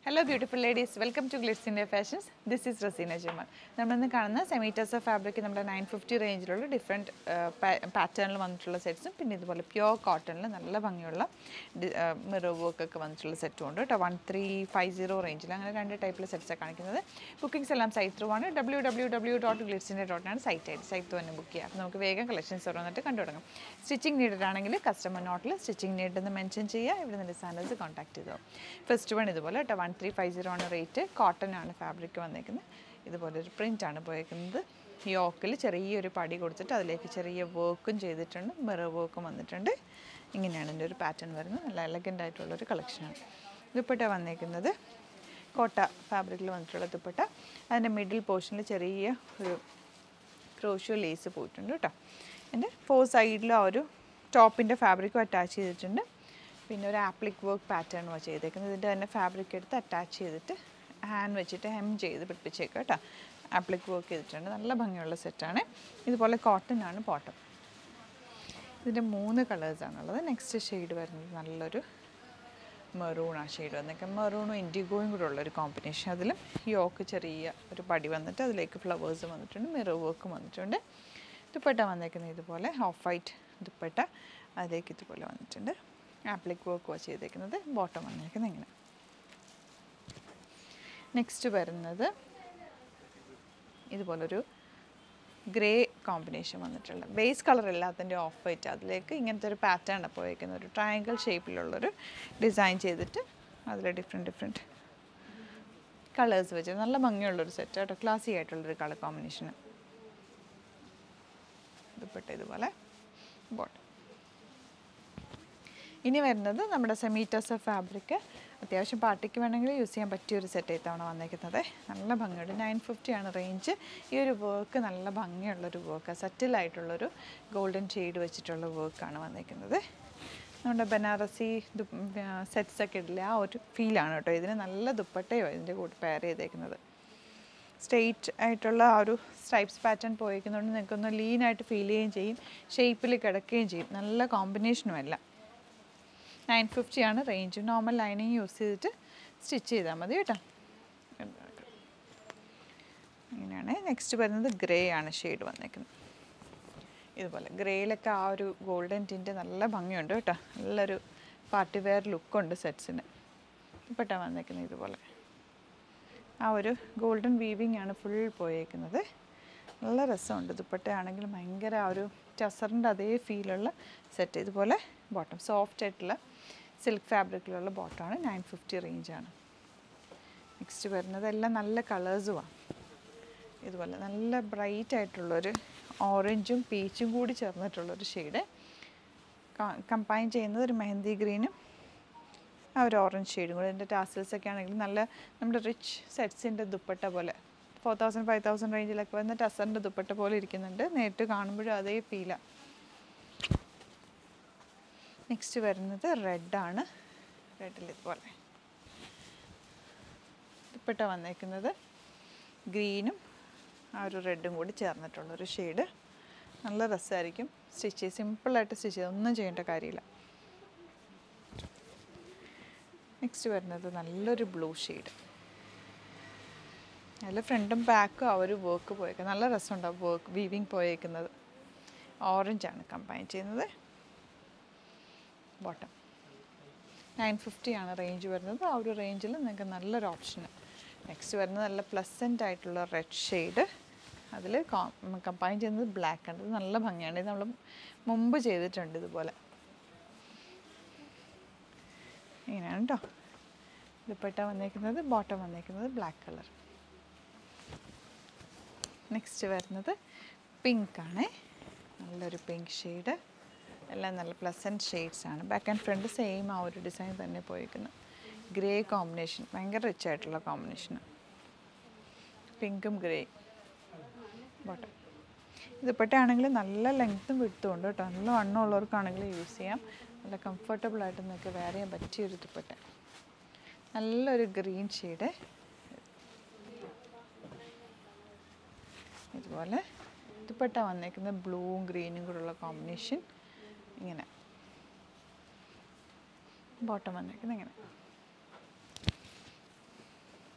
hello beautiful ladies welcome to Glitz India fashions this is Razeena Jamal നമ്മളിന്ന് കാണുന്ന സെമീറ്റേഴ്സ് of fabric നമ്മുടെ നയൻ ഫിഫ്റ്റി റേഞ്ചിലുള്ള ഡിഫറെൻറ്റ് പാറ്റേണിൽ വന്നിട്ടുള്ള സെറ്റ്സും പിന്നെ ഇതുപോലെ പ്യുവർ കോട്ടണിൽ നല്ല ഭംഗിയുള്ള മിറർ വർക്കൊക്കെ വന്നിട്ടുള്ള സെറ്റും ഉണ്ട് കേട്ടോ വൺ ത്രീ ഫൈവ് സീറോ റേഞ്ചിൽ അങ്ങനെ രണ്ട് ടൈപ്പിലെ സെറ്റ്സാണ് കാണിക്കുന്നത് ബുക്കിംഗ്സ് എല്ലാം സൈറ്റ് ത്രൂ ആണ് W W W dot Glitz India ഡോട്ടിനാണ് സൈറ്റ് ആയിട്ട് സൈറ്റ് ത്രൂ തന്നെ ബുക്ക് ചെയ്യാം അപ്പോൾ നമുക്ക് വേഗം കളക്ഷൻസ് ഓരോന്നിട്ട് കണ്ടു തുടങ്ങാം സ്റ്റിച്ചിങ് നീഡഡ് ആണെങ്കിൽ കസ്റ്റമർ നോട്ടിൽ സ്റ്റിച്ചിങ് നീഡ് എന്ന് മെൻഷൻ ചെയ്യുക ഇവിടെ നിന്ന് ഡിസൈനേഴ്സ് കോൺടാക്ട് ചെയ്തോ ഫസ്റ്റ് വൺ ഇതുപോലെ കേട്ടോ വൺ ത്രീ ഫൈവ് സീറോ ആണ് റേറ്റ് കോട്ടൺ ആണ് ഫാബ്രിക് വന്നേക്കുന്നത് ഇതുപോലെ ഒരു പ്രിൻ്റ് ആണ് പോയേക്കുന്നത് യോക്കിൽ ചെറിയൊരു പടി കൊടുത്തിട്ട് അതിലേക്ക് ചെറിയ വർക്കും ചെയ്തിട്ടുണ്ട് മിറർ വർക്കും വന്നിട്ടുണ്ട് ഇങ്ങനെയാണ് ഇതിൻ്റെ ഒരു പാറ്റേൺ വരുന്നത് നല്ല എലഗൻ്റ് ആയിട്ടുള്ളൊരു കളക്ഷനാണ് ദുപ്പട്ട വന്നേക്കുന്നത് കോട്ട ഫാബ്രിക്കിൽ വന്നിട്ടുള്ള ദുപ്പട്ട അതിൻ്റെ മിഡിൽ പോർഷനിൽ ചെറിയ ഒരു ക്രോഷ്യോ ലേസ് പോയിട്ടുണ്ട് കേട്ടോ എൻ്റെ ഫോർ സൈഡിലും ആ ഒരു ടോപ്പിൻ്റെ ഫാബ്രിക്കും അറ്റാച്ച് ചെയ്തിട്ടുണ്ട് പിന്നെ ഒരു ആപ്ലിക് വർക്ക് പാറ്റേൺ ചെയ്തേക്കുന്നത് ഇതിൻ്റെ തന്നെ ഫാബ്രിക് എടുത്ത് അറ്റാച്ച് ചെയ്തിട്ട് ഹാൻഡ് വെച്ചിട്ട് ഹെം ചെയ്ത് പിടിപ്പിച്ചേക്കുക കേട്ടോ ആപ്ലിക് വർക്ക് ചെയ്തിട്ടുണ്ട് നല്ല ഭംഗിയുള്ള സെറ്റാണ് ഇതുപോലെ കോട്ടൺ ആണ് ബോട്ടം ഇതിൻ്റെ മൂന്ന് കളേഴ്സാണുള്ളത് നെക്സ്റ്റ് ഷെയ്ഡ് വരുന്നത് നല്ലൊരു മെറൂൺ ആ ഷെയ്ഡ് വന്നേക്കാം മെറൂണും ഇൻഡിഗോയും കൂടെ ഉള്ളൊരു കോമ്പിനേഷൻ അതിലും യോക്ക് ചെറിയ ഒരു പടി വന്നിട്ട് അതിലേക്ക് ഫ്ലവേഴ്സ് വന്നിട്ടുണ്ട് മിറർ വർക്കും വന്നിട്ടുണ്ട് ദുപ്പട്ട വന്നേക്കുന്നത് ഇതുപോലെ ഓഫ് വൈറ്റ് ദുപ്പട്ട അതിലേക്ക് ഇതുപോലെ വന്നിട്ടുണ്ട് ആപ്ലിക് വർക്ക് ചെയ്തേക്കുന്നത് ബോട്ടം വന്നേക്കുന്നത് ഇങ്ങനെ നെക്സ്റ്റ് വരുന്നത് ഇതുപോലൊരു ഗ്രേ കോമ്പിനേഷൻ വന്നിട്ടുള്ള ബേസ് കളർ എല്ലാത്തിൻ്റെ ഓഫ് വൈറ്റ് അതിലേക്ക് ഇങ്ങനത്തെ ഒരു പാറ്റേൺ പോയേക്കുന്ന ഒരു ട്രയാങ്കിൾ ഷേപ്പിലുള്ളൊരു ഡിസൈൻ ചെയ്തിട്ട് അതിൽ ഡിഫറെൻറ്റ് ഡിഫറെൻറ്റ് കളേഴ്സ് വെച്ച് നല്ല ഭംഗിയുള്ളൊരു സെറ്റ് കേട്ടോ ക്ലാസി ആയിട്ടുള്ളൊരു കളർ കോമ്പിനേഷന് ദുപ്പട്ട ഇതുപോലെ ബോട്ടം ഇനി വരുന്നത് നമ്മുടെ സെമീറ്റേഴ്സ് ഫാബ്രിക് അത്യാവശ്യം പാർട്ടിക്ക് വേണമെങ്കിൽ യൂസ് ചെയ്യാൻ പറ്റിയ ഒരു സെറ്റ് ഇത്തവണ വന്നേക്കുന്നത് നല്ല ഭംഗിയുണ്ട് നയൻ ഫിഫ്റ്റി ആണ് റേഞ്ച് ഈ ഒരു വർക്ക് നല്ല ഭംഗിയുള്ളൊരു വർക്ക് സെറ്റിലായിട്ടുള്ളൊരു ഗോൾഡൻ ഷെയ്ഡ് വെച്ചിട്ടുള്ള വർക്കാണ് വന്നേക്കുന്നത് നമ്മുടെ ബനാറസി സെറ്റ്സ് ഒക്കെ ഇടില്ല ആ ഒരു ഫീലാണ് കേട്ടോ ഇതിന് നല്ല ദുപ്പട്ടയോ ഇതിൻ്റെ കൂടെ പെയർ ചെയ്തേക്കുന്നത് സ്ട്രെയിറ്റ് ആയിട്ടുള്ള ആ ഒരു സ്ട്രൈപ്സ് പാറ്റേൺ പോയിരിക്കുന്നതുകൊണ്ട് നിങ്ങൾക്കൊന്ന് ലീനായിട്ട് ഫീൽ ചെയ്യുകയും ചെയ്യും ഷേപ്പിൽ കിടക്കുകയും ചെയ്യും നല്ല കോമ്പിനേഷനും അല്ല നയൻ ഫിഫ്റ്റി ആണ് റേഞ്ച് നോർമൽ ലൈനിങ് യൂസ് ചെയ്തിട്ട് സ്റ്റിച്ച് ചെയ്താൽ മതി കേട്ടോ ഇങ്ങനെയാണ് നെക്സ്റ്റ് വരുന്നത് ഗ്രേ ആണ് ഷെയ്ഡ് വന്നേക്കുന്നത് ഇതുപോലെ ഗ്രേയിലൊക്കെ ആ ഒരു ഗോൾഡൻ ടിൻ്റ് നല്ല ഭംഗിയുണ്ട് കേട്ടോ നല്ലൊരു പാർട്ടി വെയർ ലുക്കുണ്ട് സെറ്റ്സിന് ഇപ്പോട്ട വന്നേക്കുന്നത് ഇതുപോലെ ആ ഒരു ഗോൾഡൻ വീവിങ് ആണ് ഫുൾ പോയേക്കുന്നത് നല്ല രസമുണ്ട് ദുപ്പട്ടയാണെങ്കിൽ ഭയങ്കര ആ ഒരു ടസറിൻ്റെ അതേ ഫീലുള്ള സെറ്റ് ഇതുപോലെ ബോട്ടം സോഫ്റ്റ് ആയിട്ടുള്ള സിൽക്ക് ഫാബ്രിക്കിലുള്ള ബോട്ടമാണ് നയൻ ഫിഫ്റ്റി റേഞ്ചാണ് നെക്സ്റ്റ് വരുന്നത് എല്ലാം നല്ല കളേഴ്സുമാണ് ഇതുപോലെ നല്ല ബ്രൈറ്റ് ആയിട്ടുള്ളൊരു ഓറഞ്ചും പീച്ചും കൂടി ചേർന്നിട്ടുള്ളൊരു ഷെയ്ഡ് കമ്പൈൻ ചെയ്യുന്നത് ഒരു മെഹന്തി ഗ്രീനും ആ ഒരു ഓറഞ്ച് ഷെയ്ഡും കൂടെ ഇതിൻ്റെ ടാസിൽസ് ഒക്കെ ആണെങ്കിൽ നല്ല നമ്മുടെ റിച്ച് സെറ്റ്സിൻ്റെ ദുപ്പട്ട പോലെ ഫോർ തൗസൻഡ് ഫൈവ് തൗസൻഡ് റേഞ്ചിലൊക്കെ വരുന്ന ടസറിൻ്റെ ദുപ്പട്ട പോലെ ഇരിക്കുന്നുണ്ട് നേരിട്ട് കാണുമ്പോഴും അതേ ഫീലാണ് നെക്സ്റ്റ് വരുന്നത് റെഡാണ് റെഡിൽ ഇതുപോലെ ദുപ്പട്ട വന്നേക്കുന്നത് ഗ്രീനും ആ ഒരു റെഡും കൂടി ചേർന്നിട്ടുള്ളൊരു ഷെയ്ഡ് നല്ല രസമായിരിക്കും സ്റ്റിച്ച് ചെയ്ത് സിമ്പിളായിട്ട് സ്റ്റിച്ച് ചെയ്ത് ഒന്നും ചെയ്യേണ്ട കാര്യമില്ല നെക്സ്റ്റ് വരുന്നത് നല്ലൊരു ബ്ലൂ ഷെയ്ഡ് അതിൽ ഫ്രണ്ടും ബാക്കും ആ ഒരു വർക്ക് പോയേക്കുന്നത് നല്ല രസമുണ്ട് ആ വർക്ക് വീവിങ് പോയേക്കുന്നത് ഓറഞ്ചാണ് കമ്പൈൻ ചെയ്യുന്നത് ബോട്ടം നയൻ ഫിഫ്റ്റി ആണ് റേഞ്ച് വരുന്നത് ആ ഒരു റേഞ്ചിൽ നിങ്ങൾക്ക് നല്ലൊരു ഓപ്ഷൻ നെക്സ്റ്റ് വരുന്നത് നല്ല പ്ലസൻ്റ് ആയിട്ടുള്ള റെഡ് ഷെയ്ഡ് അതിൽ കമ്പൈൻ ചെയ്യുന്നത് ബ്ലാക്ക് ആണ് ഇത് നല്ല ഭംഗിയാണ് ഇത് നമ്മൾ മുമ്പ് ചെയ്തിട്ടുണ്ട് ഇതുപോലെ ഇങ്ങനെയാണ് കേട്ടോ ദുപ്പട്ട വന്നേക്കുന്നത് ബോട്ടം വന്നേക്കുന്നത് ബ്ലാക്ക് കളർ നെക്സ്റ്റ് വരുന്നത് പിങ്ക് ആണ് നല്ലൊരു പിങ്ക് ഷെയ്ഡ് എല്ലാം നല്ല പ്ലസൻറ്റ് ഷെയ്ഡ്സ് ആണ് ബാക്ക് ആൻഡ് ഫ്രണ്ട് സെയിം ആ ഒരു ഡിസൈൻ തന്നെ പോയിരിക്കുന്നത് ഗ്രേ കോമ്പിനേഷൻ ഭയങ്കര റിച്ച് ആയിട്ടുള്ള കോമ്പിനേഷൻ പിങ്കും ഗ്രേ ബോട്ടം ദുപ്പട്ടയാണെങ്കിൽ നല്ല ലെങ്ത്തും വിടുത്തും ഉണ്ട് കേട്ടോ നല്ല വണ്ണമുള്ളവർക്കാണെങ്കിൽ യൂസ് ചെയ്യാം നല്ല കംഫർട്ടബിൾ ആയിട്ട് നിങ്ങൾക്ക് വെയർ ചെയ്യാൻ പറ്റിയൊരു ദുപ്പട്ട നല്ലൊരു ഗ്രീൻ ഷെയ്ഡ് ഇതുപോലെ ദുപ്പട്ട വന്നേക്കുന്നത് ബ്ലൂവും ഗ്രീനും കൂടെയുള്ള കോമ്പിനേഷൻ ഇങ്ങനെ ബോട്ടം വന്നേക്കുന്നത് ഇങ്ങനെ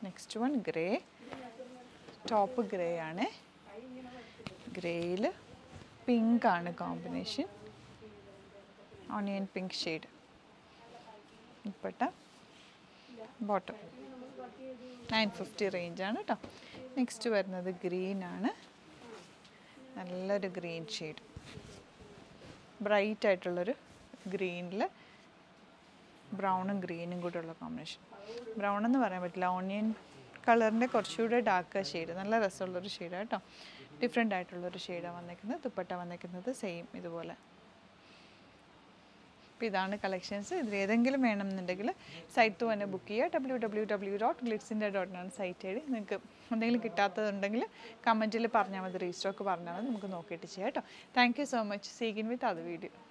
next one grey top grey ആണ് ഗ്രേയിൽ പിങ്ക് ആണ് കോമ്പിനേഷൻ ഓണിയൻ പിങ്ക് ഷെയ്ഡ് ഇപ്പട്ട ബോട്ടം നയൻ ഫിഫ്റ്റി റേഞ്ചാണ് കേട്ടോ നെക്സ്റ്റ് വരുന്നത് ഗ്രീൻ ആണ് നല്ലൊരു ഗ്രീൻ ഷെയ്ഡ് ബ്രൈറ്റ് ആയിട്ടുള്ളൊരു ഗ്രീനിൽ ബ്രൗണും ഗ്രീനും കൂടെ ഉള്ള കോമ്പിനേഷൻ ബ്രൗൺ എന്ന് പറയാൻ പറ്റില്ല ഓണിയൻ കളറിൻ്റെ കുറച്ചുകൂടെ ഡാർക്ക് ഷെയ്ഡ് നല്ല രസമുള്ളൊരു ഷെയ്ഡാണ് കേട്ടോ ഡിഫറെൻ്റ് ആയിട്ടുള്ളൊരു ഷെയ്ഡാണ് വന്നേക്കുന്നത് ദുപ്പട്ട വന്നേക്കുന്നത് സെയിം ഇതുപോലെ അപ്പോൾ ഇതാണ് കളക്ഷൻസ് ഇതിൽ ഏതെങ്കിലും വേണമെന്നുണ്ടെങ്കിൽ സൈറ്റ് തന്നെ ബുക്ക് ചെയ്യുക ഡബ്ല്യൂ ഡബ്ല്യൂ ഡബ്ല്യൂ ഡോട്ട് ഗ്ലിറ്റ്സിൻ്റെ ഡോട്ട് ആണ് സൈറ്റ് ഐ ഡി നിങ്ങൾക്ക് എന്തെങ്കിലും കിട്ടാത്തതുണ്ടെങ്കിൽ കമൻറ്റിൽ പറഞ്ഞാൽ മതി റീസ്റ്റോക്ക് പറഞ്ഞാൽ മതി നമുക്ക് നോക്കിയിട്ട് ചെയ്യാം കേട്ടോ താങ്ക് യു സോ മച്ച് സീഗിൻ വിത്ത് അത് വീഡിയോ